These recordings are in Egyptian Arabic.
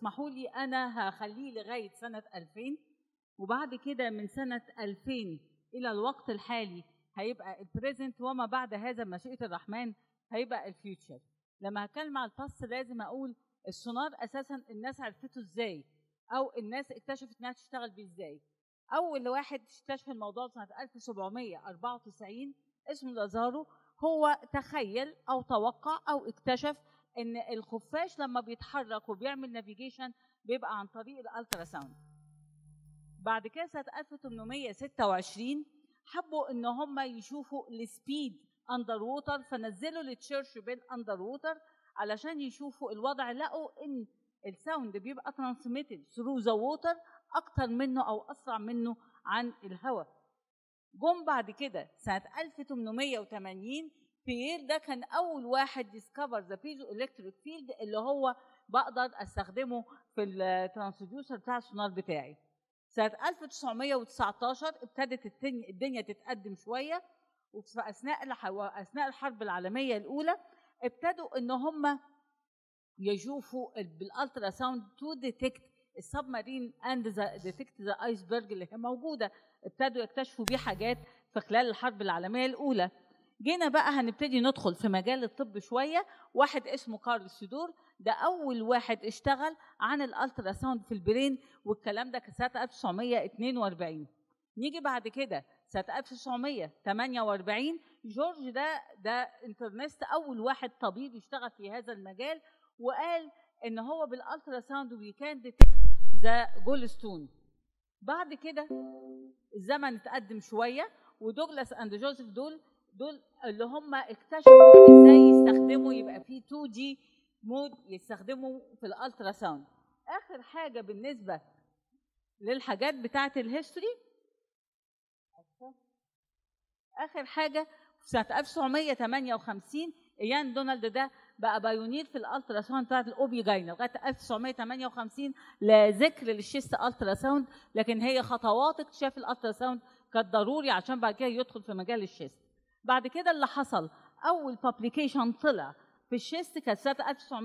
اسمحوا لي انا هخليه لغايه سنه 2000 وبعد كده من سنه 2000 الى الوقت الحالي هيبقى البريزنت وما بعد هذا مشيئه الرحمن هيبقى الفيوتشر لما هتكلم على الباست لازم اقول السونار اساسا الناس عرفته ازاي او الناس اكتشفت انها تشتغل بيه ازاي اول واحد اكتشف الموضوع سنه 1794 اسمه لازارو هو تخيل او توقع او اكتشف ان الخفاش لما بيتحرك وبيعمل نافيجيشن بيبقى عن طريق الالترا ساوند بعد كده سنه 1826 حبوا ان هم يشوفوا السبيد اندر ووتر فنزلوا التشيرش بين اندر ووتر علشان يشوفوا الوضع لقوا ان الساوند بيبقى ترانسميتد ثرو ذا ووتر اكتر منه او اسرع منه عن الهواء جم بعد كده سنه 1880 بيير ده كان اول واحد ديسكفر ذا بيزو الكتريك فيلد اللي هو بقدر استخدمه في الترانسديوسر بتاع السونار بتاعي سنه 1919 ابتدت الدنيا تتقدم شويه وفي اثناء اثناء الحرب العالميه الاولى ابتدوا ان هم يشوفوا بالالترا ساوند تو ديتكت السبمارين اند ديتكت ذا ايسبرج اللي هي موجوده ابتدوا يكتشفوا بيه حاجات في خلال الحرب العالميه الاولى جينا بقى هنبتدي ندخل في مجال الطب شويه واحد اسمه كارل سيدور ده اول واحد اشتغل عن الالترا ساوند في البرين والكلام ده كان سنه 1942 نيجي بعد كده سنه 1948 جورج ده ده انترنست اول واحد طبيب يشتغل في هذا المجال وقال ان هو بالالترا ساوند وي كان ديتكت ذا جولستون بعد كده الزمن اتقدم شويه ودوجلاس اند جوزيف دول دول اللي هم اكتشفوا ازاي يستخدموا يبقى في 2 دي مود يستخدموا في الالترا ساوند اخر حاجه بالنسبه للحاجات بتاعه الهيستوري اخر حاجه في سنه 1958 ايان دونالد ده بقى بايونير في الالترا ساوند بتاعت الاوبي جاينا لغايه 1958 لا ذكر للشيست الترا ساوند لكن هي خطوات اكتشاف الالترا ساوند كانت ضروري عشان بعد كده يدخل في مجال الشيست بعد كده اللي حصل اول بابليكيشن طلع في الشيست كانت سنه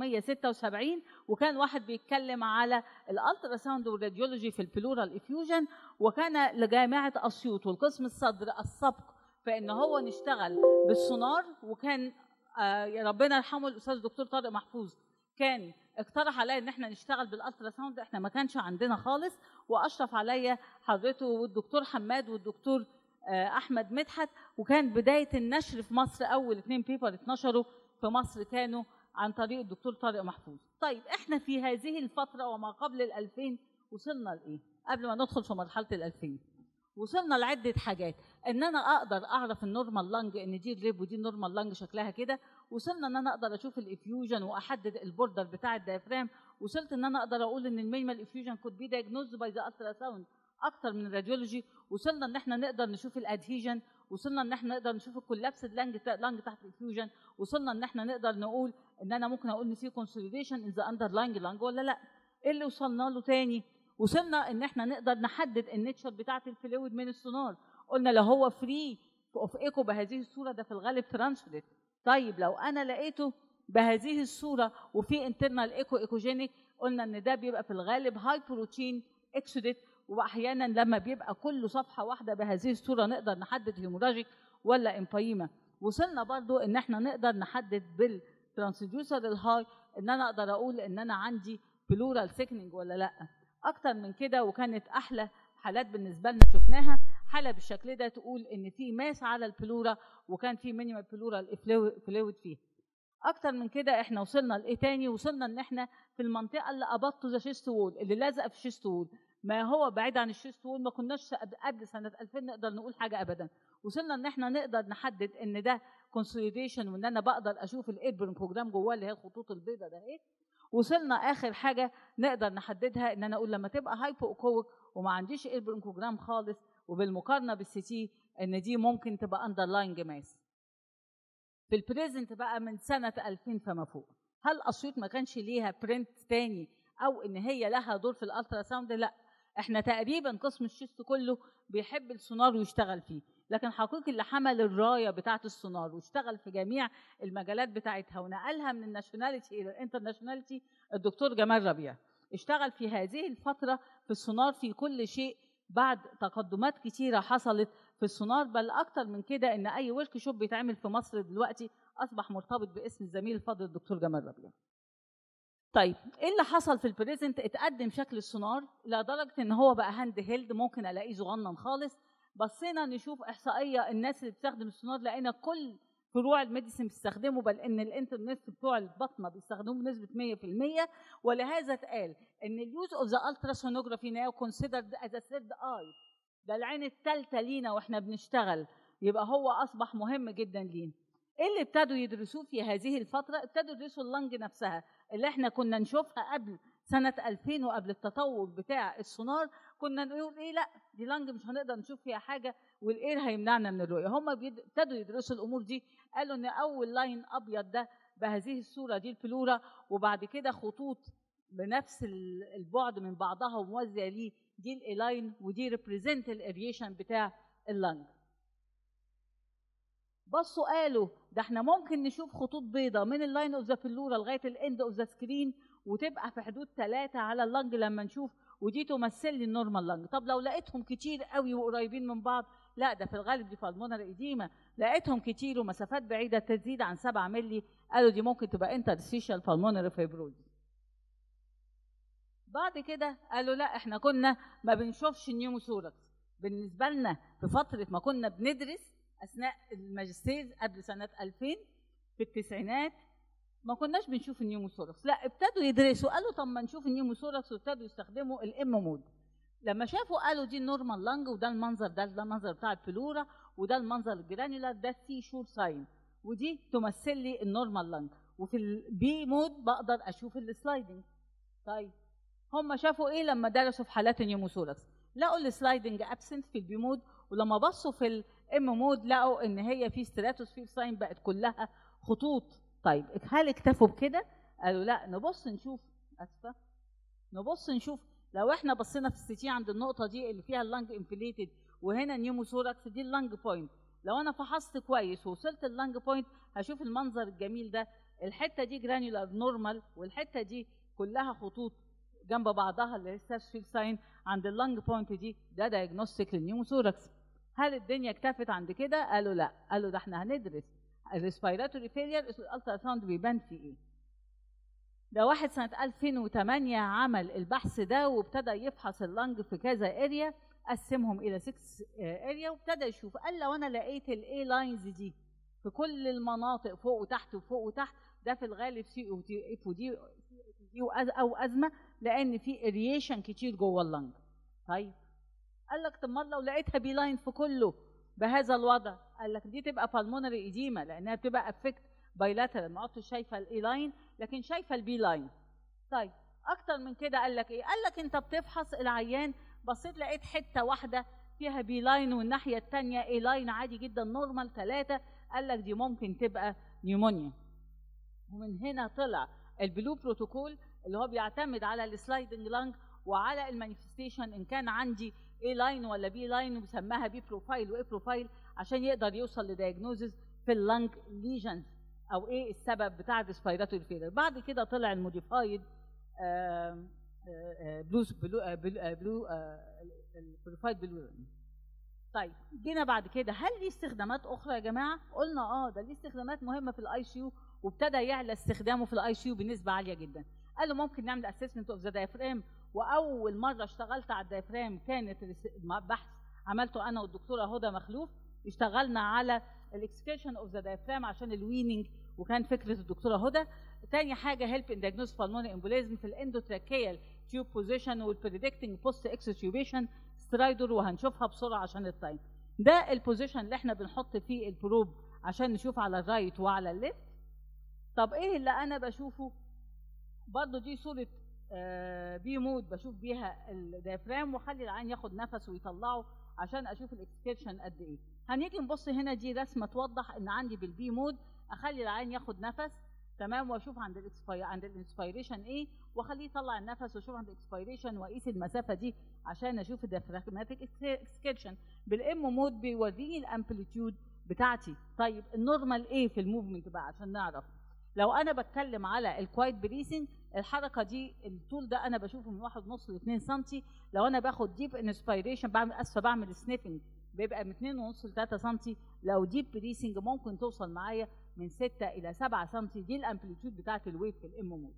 1976 وكان واحد بيتكلم على الالترا ساوند والراديولوجي في البلورال افيوجن وكان لجامعه اسيوط والقسم الصدر السبق فان هو نشتغل بالسونار وكان آه يا ربنا يرحمه الاستاذ الدكتور طارق محفوظ كان اقترح عليا ان احنا نشتغل بالالترا ساوند احنا ما كانش عندنا خالص واشرف عليا حضرته والدكتور حماد والدكتور آه احمد مدحت وكان بدايه النشر في مصر اول اثنين بيبر اتنشروا في مصر كانوا عن طريق الدكتور طارق محفوظ طيب احنا في هذه الفتره وما قبل ال 2000 وصلنا لايه قبل ما ندخل في مرحله ال 2000 وصلنا لعده حاجات ان انا اقدر اعرف النورمال لانج ان دي الريب ودي النورمال لانج شكلها كده وصلنا ان انا اقدر اشوف الافيوجن واحدد البوردر بتاع الديافرام وصلت ان انا اقدر اقول ان المينيمال افيوجن كود بي دايجنوز باي ذا الترا ساوند اكتر من الراديولوجي وصلنا ان احنا نقدر نشوف الادهيجن وصلنا ان احنا نقدر نشوف الكولابس لانج لانج تحت الافيوجن وصلنا ان احنا نقدر نقول ان انا ممكن اقول ان في كونسوليديشن ان ذا اندرلاينج لانج ولا لا ايه اللي وصلنا له تاني وصلنا ان احنا نقدر نحدد النيتشر بتاعه الفلويد من السونار قلنا لو هو فري اوف ايكو بهذه الصوره ده في الغالب ترانسفيرت طيب لو انا لقيته بهذه الصوره وفي انترنال ايكو ايكوجينيك قلنا ان ده بيبقى في الغالب هاي بروتين اكسوديت واحيانا لما بيبقى كل صفحه واحده بهذه الصوره نقدر نحدد هيموراجيك ولا امبايما وصلنا برضو ان احنا نقدر نحدد بالترانسديوسر الهاي ان انا اقدر اقول ان انا عندي بلورال سيكنينج ولا لا اكتر من كده وكانت احلى حالات بالنسبه لنا شفناها حاله بالشكل ده تقول ان في ماس على البلورا وكان في مينيمال بلورال فلويد فيه اكتر من كده احنا وصلنا لايه تاني وصلنا ان احنا في المنطقه اللي ابطوا ذا شيست وول اللي لازقه في الشيست وول ما هو بعيد عن الشيست وول ما كناش قبل سنه 2000 نقدر نقول حاجه ابدا وصلنا ان احنا نقدر نحدد ان ده كونسوليديشن وان انا بقدر اشوف الايدبرن بروجرام جواه اللي هي الخطوط البيضاء ده ايه وصلنا اخر حاجه نقدر نحددها ان انا اقول لما تبقى هايبو اوكويك وما عنديش ايدبرن خالص وبالمقارنه بالسي تي ان دي ممكن تبقى اندرلاينج ماس في البريزنت بقى من سنه 2000 فما فوق هل اسيوط ما كانش ليها برنت تاني او ان هي لها دور في الالترا ساوند لا احنا تقريبا قسم الشيست كله بيحب السونار ويشتغل فيه لكن حقيقي اللي حمل الرايه بتاعه السونار واشتغل في جميع المجالات بتاعتها ونقلها من الناشوناليتي الى الانترناشوناليتي الدكتور جمال ربيع اشتغل في هذه الفتره في السونار في كل شيء بعد تقدمات كتيره حصلت في السونار بل اكتر من كده ان اي ورك شوب بيتعمل في مصر دلوقتي اصبح مرتبط باسم الزميل الفاضل الدكتور جمال ربيع طيب ايه اللي حصل في البريزنت اتقدم شكل السونار لدرجه ان هو بقى هاند هيلد ممكن الاقيه صغنن خالص بصينا نشوف احصائيه الناس اللي بتستخدم السونار لقينا كل فروع الميديسن بتستخدمه بل ان الانترنت بتوع البطنه بيستخدموه بنسبه 100% ولهذا اتقال ان اليوز اوف ذا التراسونوجرافي ناو كونسيدرد از ا ثيرد اي ده العين الثالثه لينا واحنا بنشتغل يبقى هو اصبح مهم جدا لينا ايه اللي ابتدوا يدرسوه في هذه الفتره ابتدوا يدرسوا اللنج نفسها اللي احنا كنا نشوفها قبل سنه 2000 وقبل التطور بتاع السونار كنا نقول ايه لا دي لنج مش هنقدر نشوف فيها حاجه والاير هيمنعنا من الرؤيه هم ابتدوا يدرسوا الامور دي قالوا ان اول لاين ابيض ده بهذه الصوره دي البلورا وبعد كده خطوط بنفس البعد من بعضها وموزع ليه دي الالاين ودي ريبريزنت الاريشن بتاع اللنج بصوا قالوا ده احنا ممكن نشوف خطوط بيضاء من اللاين اوف ذا بلورا لغايه الاند اوف ذا سكرين وتبقى في حدود ثلاثة على اللنج لما نشوف ودي تمثل لي النورمال لنج طب لو لقيتهم كتير قوي وقريبين من بعض لا ده في الغالب دي بالمونر ايديما لقيتهم كتير ومسافات بعيده تزيد عن 7 مللي قالوا دي ممكن تبقى انترستيشال بالمونر فيبروز بعد كده قالوا لا احنا كنا ما بنشوفش النيوموثوركس بالنسبه لنا في فتره ما كنا بندرس اثناء الماجستير قبل سنه 2000 في التسعينات ما كناش بنشوف النيوموثوركس لا ابتدوا يدرسوا قالوا طب ما نشوف النيوموثوركس وابتدوا يستخدموا الام مود لما شافوا قالوا دي النورمال لانج وده المنظر ده ده المنظر بتاع الفلورا وده المنظر الجرانيولار ده السي شور ساين ودي تمثل لي النورمال لانج وفي البي مود بقدر اشوف السلايدنج طيب هم شافوا ايه لما درسوا في حالات النيوموثوركس لقوا السلايدنج ابسنت في البي مود ولما بصوا في الام مود لقوا ان هي في ستراتوسفير ساين بقت كلها خطوط طيب هل اكتفوا بكده قالوا لا نبص نشوف اسفه نبص نشوف لو احنا بصينا في السي عند النقطه دي اللي فيها اللنج انفليتد وهنا نيوموثوركس دي اللنج بوينت لو انا فحصت كويس ووصلت اللنج بوينت هشوف المنظر الجميل ده الحته دي جرانيولار نورمال والحته دي كلها خطوط جنب بعضها اللي هي ستارشفيل ساين عند اللنج بوينت دي ده دايجنوستيك للنيوموثوركس هل الدنيا اكتفت عند كده قالوا لا قالوا ده احنا هندرس الريسبيراتوري فيلير الالترا ساوند بيبان في ايه ده واحد سنة 2008 عمل البحث ده وابتدى يفحص اللنج في كذا اريا قسمهم إلى 6 اريا وابتدى يشوف قال لو أنا لقيت الاي لاينز دي في كل المناطق فوق وتحت وفوق وتحت ده في الغالب سي او تي اف ودي او ازمه لان في اريشن كتير جوه اللنج طيب قال لك طب ما لو لقيتها بي لاين في كله بهذا الوضع قال لك دي تبقى بالمونري ايديما لانها بتبقى افكت بايلاترال ما عدتش شايفه الاي لاين لكن شايفه البي لاين طيب اكتر من كده قال لك ايه قال لك انت بتفحص العيان بصيت لقيت حته واحده فيها بي لاين والناحيه الثانيه اي لاين عادي جدا نورمال ثلاثه قال لك دي ممكن تبقى نيومونيا ومن هنا طلع البلو بروتوكول اللي هو بيعتمد على السلايدنج لانج وعلى المانيفستيشن ان كان عندي اي لاين ولا بي لاين وبيسماها بي بروفايل واي بروفايل عشان يقدر يوصل لدايجنوزز في اللنج ليجنز او ايه السبب بتاع الريسبيراتوري فيلر بعد كده طلع الموديفايد بلو بلو بلو البروفايد بلو طيب جينا بعد كده هل ليه استخدامات اخرى يا جماعه قلنا اه ده ليه استخدامات مهمه في الاي سي يو وابتدى يعلى استخدامه في الاي سي يو بنسبه عاليه جدا قالوا ممكن نعمل اسسمنت اوف ذا دايفرام واول مره اشتغلت على الدايفرام كانت بحث عملته انا والدكتوره هدى مخلوف اشتغلنا على الاكسكيشن اوف ذا دايفرام عشان الويننج وكان فكره الدكتوره هدى تاني حاجه هيلب ان دايجنوز بالموني امبوليزم في الاندوتراكيال تيوب بوزيشن والبريدكتنج بوست اكستيوبيشن سترايدر وهنشوفها بسرعه عشان التايم ده البوزيشن اللي احنا بنحط فيه البروب عشان نشوف على الرايت وعلى الليفت طب ايه اللي انا بشوفه برضو دي صوره آه بي مود بشوف بيها الديافرام واخلي العين ياخد نفس ويطلعه عشان اشوف الاكسكيرشن قد ايه هنيجي نبص هنا دي رسمه توضح ان عندي بالبي مود اخلي العين ياخد نفس تمام واشوف عند الاكسباير عند الانسبيريشن ايه واخليه يطلع النفس واشوف عند الاكسبيريشن واقيس المسافه دي عشان اشوف الديافراجماتيك اكسكيرشن بالام مود بيوريني الامبليتيود بتاعتي طيب النورمال ايه في الموفمنت بقى عشان نعرف لو انا بتكلم على الكوايت بريسنج الحركه دي الطول ده انا بشوفه من واحد ونص ل 2 سم لو انا باخد ديب انسبيريشن بعمل اسفه بعمل سنيفنج بيبقى من 2 ونص ل 3 سم لو ديب بريسنج ممكن توصل معايا من 6 الى 7 سم دي الامبليتيود بتاعت الويف في الام مود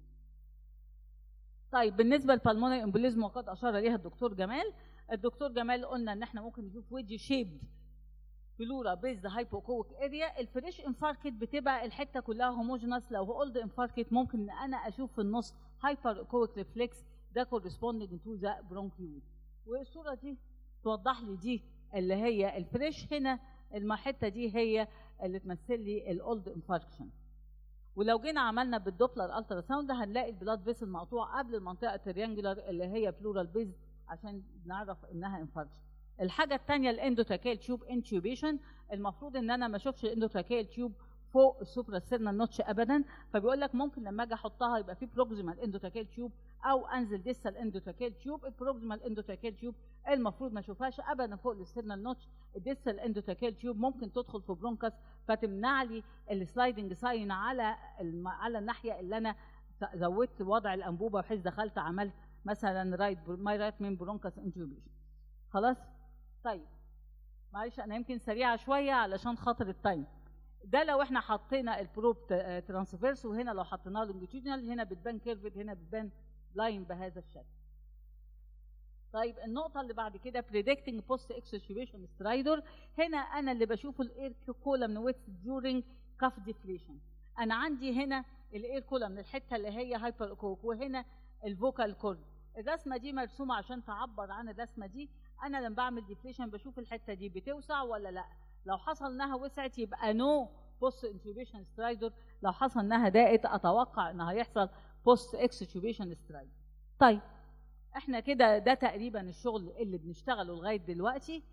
طيب بالنسبه للبالمونري امبوليزم وقد اشار اليها الدكتور جمال الدكتور جمال قلنا ان احنا ممكن نشوف ويدج شيبد بلورا بيز هايبوكويك اريا الفريش انفاركت بتبقى الحته كلها هوموجينس لو اولد انفاركت ممكن ان انا اشوف في النص هايبر كويك ريفلكس ده كورسبوندنج تو ذا برونكيول والصوره دي توضح لي دي اللي هي الفريش هنا الحته دي هي اللي تمثل لي الاولد انفاركشن ولو جينا عملنا بالدوبلر الترا ساوند هنلاقي البلاد فيسل مقطوع قبل المنطقه التريانجولار اللي هي بلورال بيز عشان نعرف انها انفاركشن الحاجه الثانيه الاندوتراكيال تيوب انتيوبيشن المفروض ان انا ما اشوفش الاندوتراكيال تيوب فوق السوبرا سيرنال نوتش ابدا فبيقول لك ممكن لما اجي احطها يبقى في بروكسيمال اندوتراكيال تيوب او انزل ديستال اندوتراكيال تيوب البروكسيمال اندوتراكيال تيوب المفروض ما اشوفهاش ابدا فوق السيرنال نوتش الديستال اندوتراكيال تيوب ممكن تدخل في برونكاس فتمنع لي السلايدنج ساين على الم... على الناحيه اللي انا زودت وضع الانبوبه بحيث دخلت عملت مثلا رايت ماي رايت مين برونكاس انتيوبيشن خلاص طيب معلش انا يمكن سريعه شويه علشان خاطر التايم ده لو احنا حطينا البروب ترانسفيرس وهنا لو حطيناه لونجيتودينال هنا بتبان كيرفد هنا بتبان لاين بهذا الشكل طيب النقطه اللي بعد كده بريدكتنج بوست اكسشيبيشن سترايدر هنا انا اللي بشوف الاير كولم ويت ديورنج كاف ديفليشن انا عندي هنا الاير كولم الحته اللي هي هايبر كوك وهنا الفوكال كورد الرسمه دي مرسومه عشان تعبر عن الرسمه دي انا لما بعمل ديفليشن بشوف الحته دي بتوسع ولا لا لو حصل انها وسعت يبقى نو بوست انتوبيشن سترايدر لو حصل انها ضاقت اتوقع ان هيحصل بوست اكستوبيشن سترايدر طيب احنا كده ده تقريبا الشغل اللي بنشتغله لغايه دلوقتي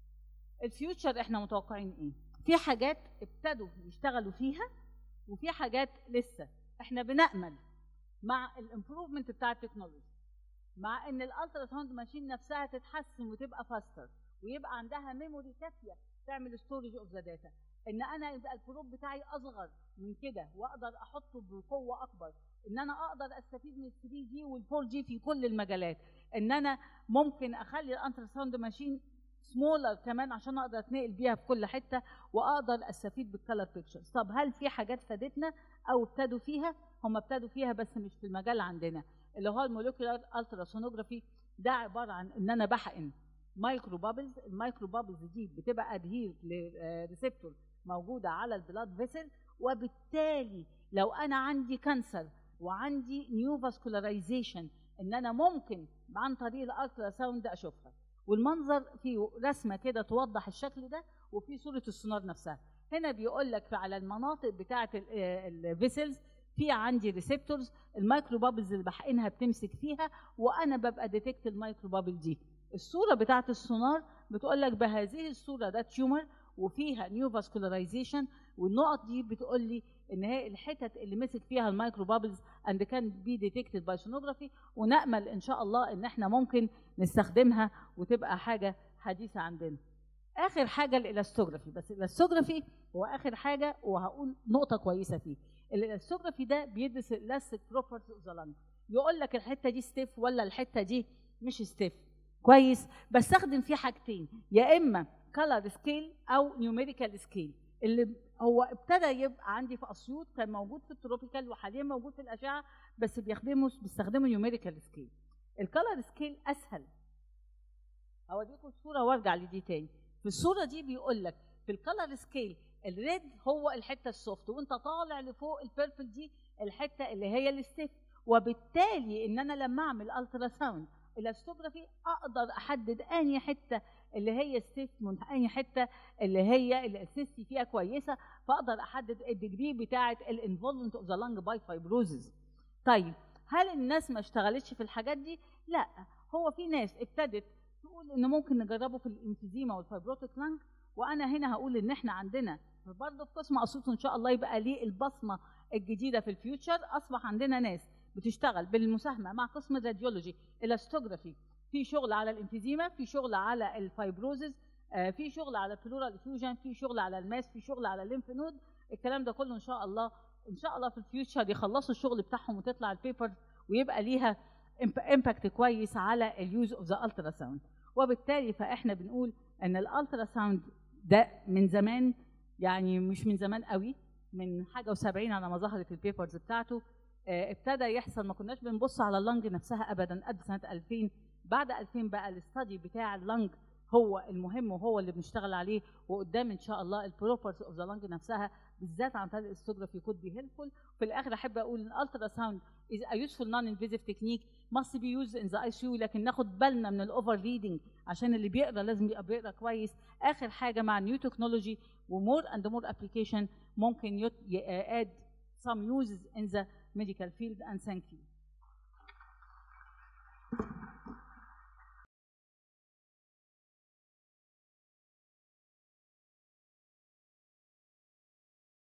الفيوتشر احنا متوقعين ايه في حاجات ابتدوا يشتغلوا فيها وفي حاجات لسه احنا بنامل مع الامبروفمنت بتاع التكنولوجي مع ان الالترا ساوند ماشين نفسها تتحسن وتبقى فاستر ويبقى عندها ميموري كافيه تعمل ستورج اوف ذا داتا ان انا يبقى البروب بتاعي اصغر من كده واقدر احطه بقوه اكبر ان انا اقدر استفيد من ال 3 جي وال 4 جي في كل المجالات ان انا ممكن اخلي الالترا ساوند ماشين سمولر كمان عشان اقدر اتنقل بيها في كل حته واقدر استفيد بالكالر بيكتشرز طب هل في حاجات فادتنا او ابتدوا فيها هم ابتدوا فيها بس مش في المجال عندنا اللي هو الموليكولار التراسونوجرافي ده عباره عن ان انا بحقن مايكرو بابلز المايكرو بابلز دي بتبقى ادهير لريسبتور موجوده على البلاد فيسل وبالتالي لو انا عندي كانسر وعندي نيو فاسكولارايزيشن ان انا ممكن عن طريق الالترا ساوند اشوفها والمنظر في رسمه كده توضح الشكل ده وفي صوره السونار نفسها هنا بيقول لك على المناطق بتاعه الفيسلز في عندي ريسبتورز المايكرو بابلز اللي بحقنها بتمسك فيها وانا ببقى ديتكت المايكرو بابل دي الصوره بتاعه السونار بتقول لك بهذه الصوره ده تيومر وفيها نيو فاسكولارايزيشن والنقط دي بتقول لي ان هي الحتت اللي مسك فيها المايكرو بابلز اند كان بي ديتكتد باي سونوجرافي ونامل ان شاء الله ان احنا ممكن نستخدمها وتبقى حاجه حديثه عندنا اخر حاجه الالاستوجرافي بس الالاستوجرافي هو اخر حاجه وهقول نقطه كويسه فيه الالاستوجرافي ده بيدرس الاستيك بروبرتي اوف ذا لانج يقول لك الحته دي ستيف ولا الحته دي مش ستيف كويس بستخدم فيه حاجتين يا اما كلر سكيل او نيوميريكال سكيل اللي هو ابتدى يبقى عندي في اسيوط كان موجود في التروبيكال وحاليا موجود في الاشعه بس بيخدموا بيستخدموا نيوميريكال سكيل الكلر سكيل اسهل اوريكم الصوره وارجع لدي تاني في الصوره دي بيقول لك في الكلر سكيل الريد هو الحته السوفت وانت طالع لفوق البيربل دي الحته اللي هي الستيف وبالتالي ان انا لما اعمل الترا ساوند الاستوجرافي اقدر احدد انهي حته اللي هي ستيف من انهي حته اللي هي الاسيستي فيها كويسه فاقدر احدد الديجري بتاعه الانفولفمنت اوف ذا لانج باي فايبروزز طيب هل الناس ما اشتغلتش في الحاجات دي لا هو في ناس ابتدت تقول ان ممكن نجربه في الانفيزيما والفايبروتيك لانج وانا هنا هقول ان احنا عندنا برضه في قسم اسيوط ان شاء الله يبقى ليه البصمه الجديده في الفيوتشر اصبح عندنا ناس بتشتغل بالمساهمه مع قسم الراديولوجي الاستوجرافي في شغل على الانفيزيما في شغل على الفايبروزز آه في شغل على البلورال فيوجن في شغل على الماس في شغل على الليمف نود الكلام ده كله ان شاء الله ان شاء الله في الفيوتشر يخلصوا الشغل بتاعهم وتطلع البيبر ويبقى ليها امباكت كويس على اليوز اوف ذا الترا ساوند وبالتالي فاحنا بنقول ان الالترا ساوند ده من زمان يعني مش من زمان قوي من حاجه و70 على ما ظهرت البيبرز بتاعته آه، ابتدى يحصل ما كناش بنبص على اللنج نفسها ابدا قد سنه 2000 بعد 2000 بقى الاستادي بتاع اللنج هو المهم وهو اللي بنشتغل عليه وقدام ان شاء الله البروبرتي اوف ذا لنج نفسها بالذات عن طريق الاستوجرافي كود بي هيلفول في الاخر احب اقول ان الالترا ساوند is a useful non-invasive technique must be used in the ICU لكن ناخد بالنا من الاوفر ريدنج عشان اللي بيقرا لازم يبقى بيقرا كويس اخر حاجه مع النيو تكنولوجي ومور اند مور ابلكيشن ممكن يت- ي- add some uses in the medical field and thank you